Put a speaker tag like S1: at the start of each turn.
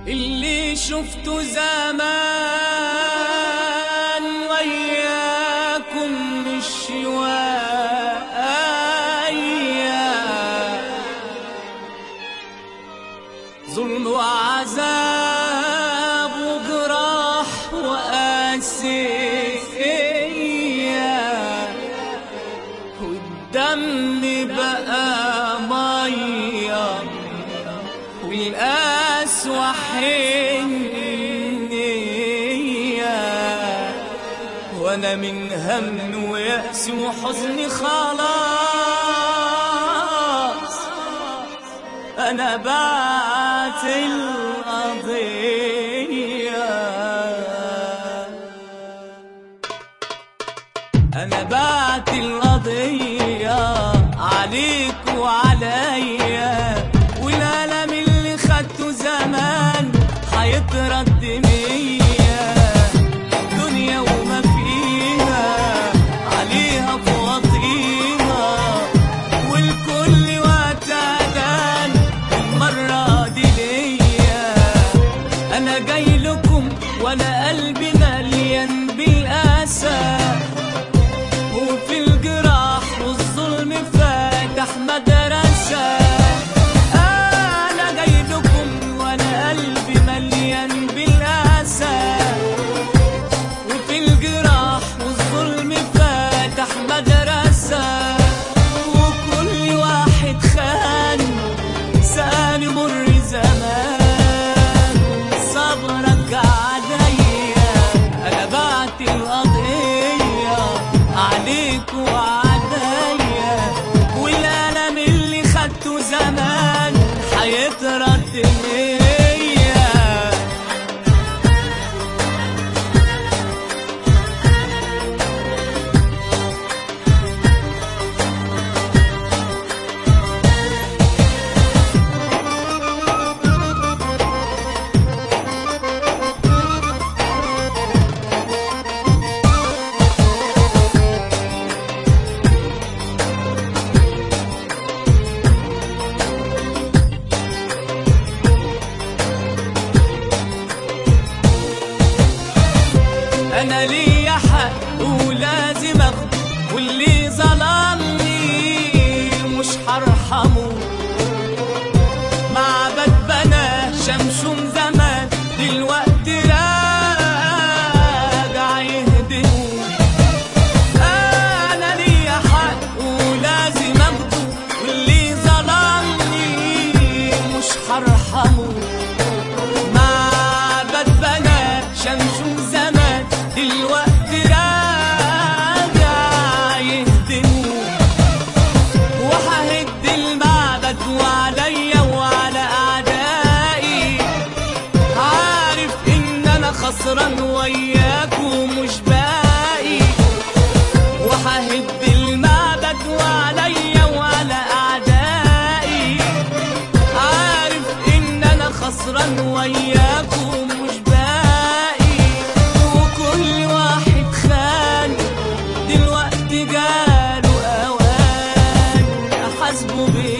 S1: اللي شفته زمان وياكم مش شوية ظلم وعذاب وجراح وقاسية والدم بقى ميه والقاس وحنية وانا من هم ويأس وحزن خلاص انا بعت القضية انا بعت القضية عليك وعليا والألم اللي خدته زمان هيترد مية دنيا وما فيها عليها فواطيها والكل وقت أذان المرة دي ليا أنا جاي لكم وأنا قلبي مليان بالأسى وفي الجراح والظلم فاتح مدرسة أنا جاي لكم وأنا قلبي مليان بالأسى وفي الجراح والظلم فاتح مدرسة وكل واحد خان سأل مر زمان صبرك عليا أنا بعت القضية عليك وعليا والألم اللي خدته زمان هيترد ليا انا ليا حق ولازم اخده واللي ظلمني مش هرحمه معبد بنا شمشون زمان دلوقتي راجع يهدمه انا ليا حق ولازم اخده واللي ظلمني مش هرحمه معبد بنا شمشون زمان دلوقتي راجع يهدمه وههد المعبد وعليا وعلى اعدائي عارف ان انا خسران وياكم مش باقي وههد المعبد وعليا وعلى اعدائي عارف ان انا خسران وياكم مش باقي وكل واحد خان دلوقتي جاله اوان احاسبه بيه